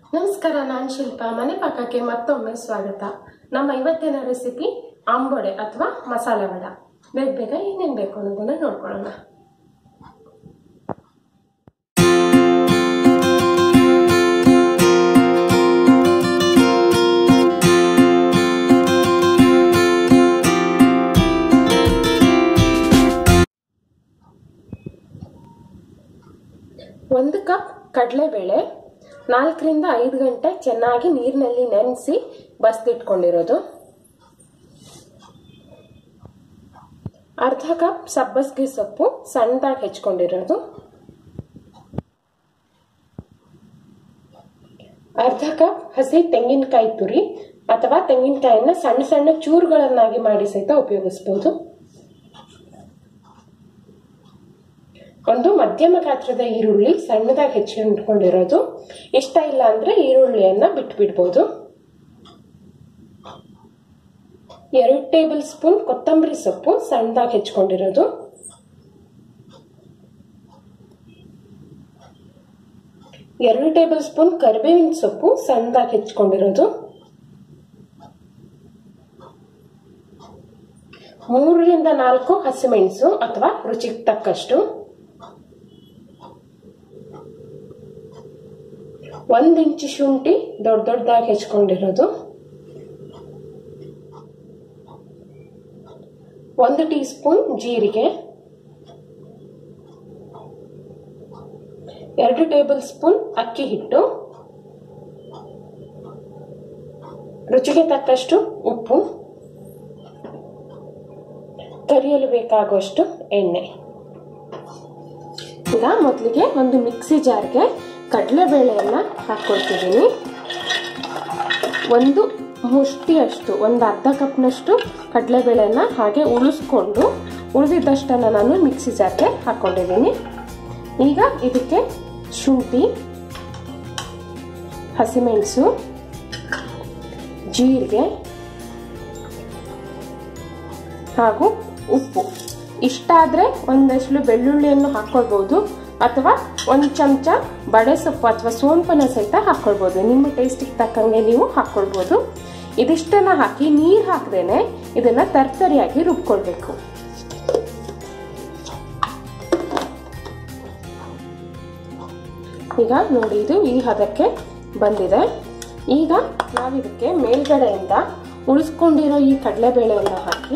ನಮಸ್ಕಾರ ನಾನು ಶಿಲ್ಪ ಮನೆ ಪಾಕಕ್ಕೆ ಮತ್ತೊಮ್ಮೆ ಸ್ವಾಗತ ನಮ್ಮ ಇವತ್ತಿನ ರೆಸಿಪಿ ಆಂಬೊಡೆ ಅಥವಾ ಮಸಾಲೆ ವಡ ಬೇಗ ಬೇಗ ಏನೇನು ಬೇಕು ಅನ್ನೋದನ್ನ ನೋಡ್ಕೊಳ್ಳೋಣ ಒಂದು ಕಪ್ ಕಡಲೆಬೇಳೆ ನಾಲ್ಕರಿಂದ ಐದು ಗಂಟೆ ಚೆನ್ನಾಗಿ ನೀರಿನಲ್ಲಿ ನೆನೆಸಿ ಬಸ್ದಿಟ್ಕೊಂಡಿರೋದು ಅರ್ಧ ಕಪ್ ಸಬ್ಬಸಿಗೆ ಸೊಪ್ಪು ಸಣ್ಣದಾಗಿ ಹೆಚ್ಕೊಂಡಿರೋದು ಅರ್ಧ ಕಪ್ ಹಸಿ ತೆಂಗಿನಕಾಯಿ ತುರಿ ಅಥವಾ ತೆಂಗಿನಕಾಯಿನ ಸಣ್ಣ ಸಣ್ಣ ಚೂರುಗಳನ್ನಾಗಿ ಮಾಡಿ ಸಹಿತ ಉಪಯೋಗಿಸಬಹುದು ಒಂದು ಮಧ್ಯಮ ಗಾತ್ರದ ಈರುಳ್ಳಿ ಸಣ್ಣದಾಗಿ ಹೆಚ್ಚಿಕೊಂಡಿರೋದು ಇಷ್ಟ ಇಲ್ಲ ಅಂದ್ರೆ ಈರುಳ್ಳಿಯನ್ನ ಬಿಟ್ಬಿಡ್ಬೋದು ಎರಡು ಟೇಬಲ್ ಸ್ಪೂನ್ ಕೊತ್ತಂಬರಿ ಸೊಪ್ಪು ಸಣ್ಣದಾಗಿ ಹೆಚ್ಕೊಂಡಿರೋದು ಎರಡು ಟೇಬಲ್ ಸ್ಪೂನ್ ಕರಿಬೇವಿನ ಸೊಪ್ಪು ಸಣ್ಣದಾಗಿ ಹೆಚ್ಕೊಂಡಿರೋದು ಮೂರರಿಂದ ನಾಲ್ಕು ಹಸಿಮೆಣಸು ಅಥವಾ ರುಚಿಗೆ ತಕ್ಕಷ್ಟು ಒಂದ್ ಇಂಚು ಶುಂಠಿ ದೊಡ್ಡ ದೊಡ್ಡದಾಗಿ ಹೆಚ್ಕೊಂಡಿರೋದು ಒಂದು ಟೀ ಸ್ಪೂನ್ ಜೀರಿಗೆ ಎರಡು ಟೇಬಲ್ ಸ್ಪೂನ್ ಅಕ್ಕಿ ಹಿಟ್ಟು ರುಚಿಗೆ ತಕ್ಕಷ್ಟು ಉಪ್ಪು ಕರಿಯಲು ಬೇಕಾಗುವಷ್ಟು ಎಣ್ಣೆ ಈಗ ಮೊದಲಿಗೆ ಒಂದು ಮಿಕ್ಸಿ ಜಾರ್ಗೆ ಕಡಲೆಬೇಳೆಯನ್ನ ಹಾಕ್ಕೊಳ್ತಿದ್ದೀನಿ ಒಂದು ಮುಷ್ಟಿಯಷ್ಟು ಒಂದು ಅರ್ಧ ಕಪ್ನಷ್ಟು ಕಡಲೆಬೇಳೆನ ಹಾಗೆ ಉಳಿಸ್ಕೊಂಡು ಉಳಿದಿದ್ದಷ್ಟನ್ನು ನಾನು ಮಿಕ್ಸಿ ಜಾರ್ಗೆ ಹಾಕ್ಕೊಂಡಿದ್ದೀನಿ ಈಗ ಇದಕ್ಕೆ ಶುಂಠಿ ಹಸಿಮೆಣಸು ಜೀರಿಗೆ ಹಾಗೂ ಉಪ್ಪು ಇಷ್ಟ ಆದರೆ ಒಂದಷ್ಟು ಬೆಳ್ಳುಳ್ಳಿಯನ್ನು ಹಾಕ್ಕೊಳ್ಬೋದು ಅಥವಾ ಒಂದು ಚಮಚ ಬಡೆ ಸೊಪ್ಪು ಅಥವಾ ಸೋಂಪನ ಸಹಿತ ಹಾಕ್ಕೊಳ್ಬೋದು ನಿಮ್ಮ ಟೇಸ್ಟಿಗೆ ತಕ್ಕಂಗೆ ನೀವು ಹಾಕ್ಕೊಳ್ಬೋದು ಇದಿಷ್ಟನ್ನ ಹಾಕಿ ನೀರು ಹಾಕ್ದೇನೆ ಇದನ್ನ ತರ್ತರಿಯಾಗಿ ರುಬ್ಕೊಳ್ಬೇಕು ಈಗ ನೋಡಿ ಇದು ಈ ಹದಕ್ಕೆ ಬಂದಿದೆ ಈಗ ನಾವಿದಕ್ಕೆ ಮೇಲ್ಗಡೆಯಿಂದ ಉಳಿಸ್ಕೊಂಡಿರೋ ಈ ಕಡಲೆಬೇಳೆಯನ್ನು ಹಾಕಿ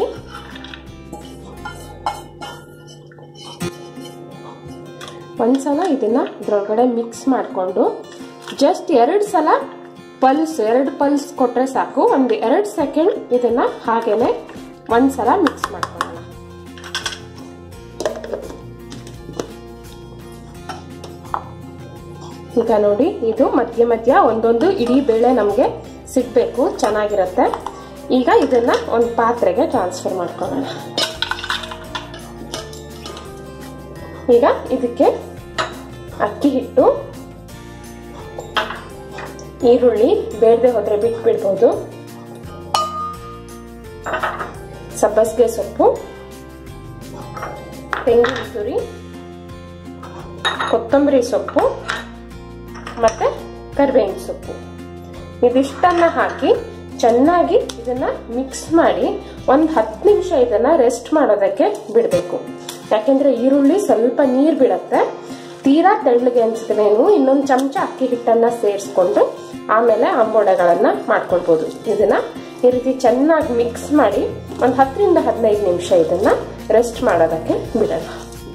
ಒಂದ್ಸಲ ಇದನ್ನ ಇದ್ರೊಳಗಡೆ ಮಿಕ್ಸ್ ಮಾಡಿಕೊಂಡು ಜಸ್ಟ್ ಎರಡು ಸಲ ಪಲ್ಸ್ ಎರಡು ಪಲ್ಸ್ ಕೊಟ್ರೆ ಸಾಕು ಒಂದು ಎರಡು ಸೆಕೆಂಡ್ ಇದನ್ನ ಹಾಗೇನೆ ಒಂದ್ಸಲ ಮಿಕ್ಸ್ ಮಾಡ್ಕೊಳ್ಳೋಣ ಈಗ ನೋಡಿ ಇದು ಮಧ್ಯ ಮಧ್ಯ ಒಂದೊಂದು ಇಡೀ ಬೇಳೆ ನಮಗೆ ಸಿಗ್ಬೇಕು ಚೆನ್ನಾಗಿರುತ್ತೆ ಈಗ ಇದನ್ನ ಒಂದು ಪಾತ್ರೆಗೆ ಟ್ರಾನ್ಸ್ಫರ್ ಮಾಡ್ಕೊಳ್ಳೋಣ ಈಗ ಇದಕ್ಕೆ ಅಕ್ಕಿ ಹಿಟ್ಟು ಈರುಳ್ಳಿ ಬೇಡದೆ ಹೋದ್ರೆ ಬಿಟ್ಬಿಡ್ಬೋದು ಸಬ್ಬಸಿಗೆ ಸೊಪ್ಪು ತೆಂಗಿನ ತುರಿ ಕೊತ್ತಂಬರಿ ಸೊಪ್ಪು ಮತ್ತೆ ಕರಿಬೇವಿನ ಸೊಪ್ಪು ಇದಿಷ್ಟನ್ನ ಹಾಕಿ ಚೆನ್ನಾಗಿ ಇದನ್ನ ಮಿಕ್ಸ್ ಮಾಡಿ ಒಂದು ಹತ್ತು ನಿಮಿಷ ಇದನ್ನ ರೆಸ್ಟ್ ಮಾಡೋದಕ್ಕೆ ಬಿಡಬೇಕು ಯಾಕೆಂದ್ರೆ ಈರುಳ್ಳಿ ಸ್ವಲ್ಪ ನೀರು ಬಿಡುತ್ತೆ ತೀರಾ ತೆಳ್ಳಗೆ ಅನ್ಸಿದ್ರೇನು ಇನ್ನೊಂದು ಚಮಚ ಅಕ್ಕಿ ಹಿಟ್ಟನ್ನ ಸೇರಿಸ್ಕೊಂಡು ಆಮೇಲೆ ಆಂಬೋಡೆಗಳನ್ನ ಮಾಡ್ಕೊಳ್ಬೋದು ಇದನ್ನ ಈ ರೀತಿ ಚೆನ್ನಾಗಿ ಮಿಕ್ಸ್ ಮಾಡಿ ಒಂದು ಹತ್ತರಿಂದ ಹದಿನೈದು ನಿಮಿಷ ಇದನ್ನ ರೆಸ್ಟ್ ಮಾಡೋದಕ್ಕೆ ಬಿಡೋಣ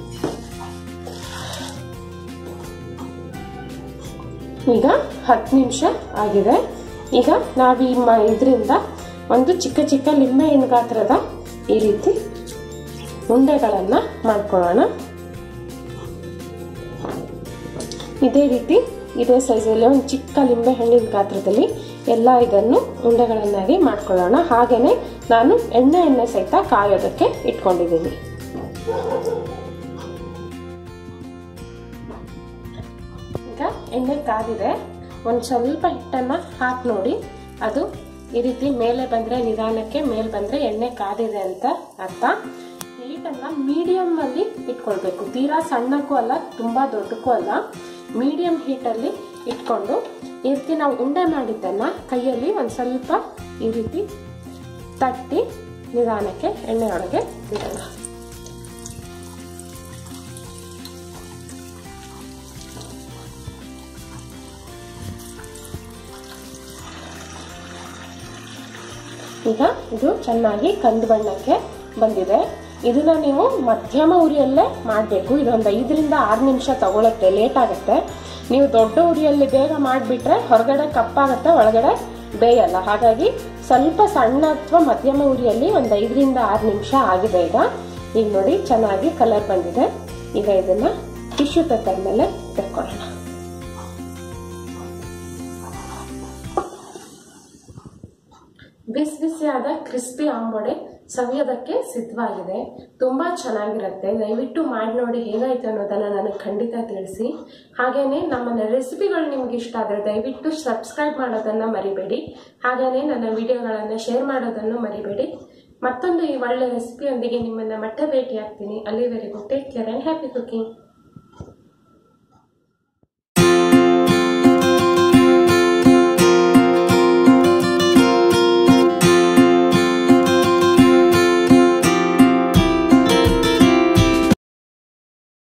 ಈಗ ಹತ್ತು ನಿಮಿಷ ಆಗಿದೆ ಈಗ ನಾವು ಈ ಮ ಇದರಿಂದ ಒಂದು ಚಿಕ್ಕ ಚಿಕ್ಕ ಲಿಂಬೆ ಹಣ್ಣು ಗಾತ್ರದ ಈ ರೀತಿ ಉಂಡೆಗಳನ್ನ ಮಾಡ್ಕೊಳ್ಳೋಣ ಇದೇ ರೀತಿ ಇದೇ ಸೈಜಲ್ಲಿ ಒಂದು ಚಿಕ್ಕ ಲಿಂಬೆ ಹಣ್ಣಿನ ಗಾತ್ರದಲ್ಲಿ ಎಲ್ಲ ಇದನ್ನು ಉಂಡೆಗಳನ್ನಾಗಿ ಮಾಡ್ಕೊಳ್ಳೋಣ ಹಾಗೇನೆ ನಾನು ಎಣ್ಣೆ ಎಣ್ಣೆ ಸಹಿತ ಕಾಯೋದಕ್ಕೆ ಇಟ್ಕೊಂಡಿದ್ದೀನಿ ಈಗ ಎಣ್ಣೆ ಕಾದಿದೆ ಒಂದು ಸ್ವಲ್ಪ ಹಿಟ್ಟನ್ನು ಹಾಕಿ ನೋಡಿ ಅದು ಈ ರೀತಿ ಮೇಲೆ ಬಂದರೆ ನಿಧಾನಕ್ಕೆ ಮೇಲೆ ಬಂದರೆ ಎಣ್ಣೆ ಕಾದಿದೆ ಅಂತ ಅರ್ಥ ಹೀಟನ್ನು ಮೀಡಿಯಮ್ ಅಲ್ಲಿ ಇಟ್ಕೊಳ್ಬೇಕು ತೀರಾ ಸಣ್ಣಕ್ಕೂ ಅಲ್ಲ ತುಂಬ ದೊಡ್ಡಕ್ಕೂ ಅಲ್ಲ ಮೀಡಿಯಂ ಹೀಟಲ್ಲಿ ಇಟ್ಕೊಂಡು ಈ ರೀತಿ ನಾವು ಉಂಡೆ ಮಾಡಿದ್ದನ್ನು ಕೈಯಲ್ಲಿ ಒಂದು ಸ್ವಲ್ಪ ಈ ರೀತಿ ತಟ್ಟಿ ನಿಧಾನಕ್ಕೆ ಎಣ್ಣೆಯೊಳಗೆ ಬಿಡೋಣ ಈಗ ಇದು ಚೆನ್ನಾಗಿ ಕಂದು ಬಣ್ಣಕ್ಕೆ ಬಂದಿದೆ ಇದನ್ನ ನೀವು ಮಧ್ಯಮ ಉರಿಯಲ್ಲೇ ಮಾಡಬೇಕು ಇದೊಂದು ಐದರಿಂದ ಆರು ನಿಮಿಷ ತಗೊಳುತ್ತೆ ಲೇಟ್ ಆಗುತ್ತೆ ನೀವು ದೊಡ್ಡ ಉರಿಯಲ್ಲಿ ಬೇಗ ಮಾಡಿಬಿಟ್ರೆ ಹೊರಗಡೆ ಕಪ್ಪಾಗುತ್ತೆ ಒಳಗಡೆ ಬೇಯಲ್ಲ ಹಾಗಾಗಿ ಸ್ವಲ್ಪ ಸಣ್ಣ ಅಥವಾ ಮಧ್ಯಮ ಉರಿಯಲ್ಲಿ ಒಂದು ಐದರಿಂದ ಆರು ನಿಮಿಷ ಆಗಿದೆ ಈಗ ಈಗ ನೋಡಿ ಚೆನ್ನಾಗಿ ಕಲರ್ ಬಂದಿದೆ ಈಗ ಇದನ್ನ ಟಿಶ್ಯೂ ಪೇಪರ್ ಮೇಲೆ ತೆಕ್ಕೊಳ್ಳೋಣ ಬಿಸಿ ಬಿಸಿಯಾದ ಕ್ರಿಸ್ಪಿ ಆಂಬೊಡೆ ಸವಿಯೋದಕ್ಕೆ ಸಿದ್ಧವಾಗಿದೆ ತುಂಬ ಚೆನ್ನಾಗಿರುತ್ತೆ ದಯವಿಟ್ಟು ಮಾಡಿ ನೋಡಿ ಹೇಗಾಯ್ತು ಅನ್ನೋದನ್ನು ನನಗೆ ಖಂಡಿತ ತಿಳಿಸಿ ಹಾಗೆಯೇ ನಮ್ಮ ರೆಸಿಪಿಗಳು ನಿಮ್ಗೆ ಇಷ್ಟ ಆದರೆ ದಯವಿಟ್ಟು ಸಬ್ಸ್ಕ್ರೈಬ್ ಮಾಡೋದನ್ನು ಮರಿಬೇಡಿ ಹಾಗೆಯೇ ನನ್ನ ವಿಡಿಯೋಗಳನ್ನು ಶೇರ್ ಮಾಡೋದನ್ನು ಮರಿಬೇಡಿ ಮತ್ತೊಂದು ಈ ಒಳ್ಳೆ ರೆಸಿಪಿಯೊಂದಿಗೆ ನಿಮ್ಮನ್ನು ಮತ್ತೆ ಭೇಟಿ ಆಗ್ತೀನಿ ಅಲ್ಲಿವರೆಗೂ take care and happy cooking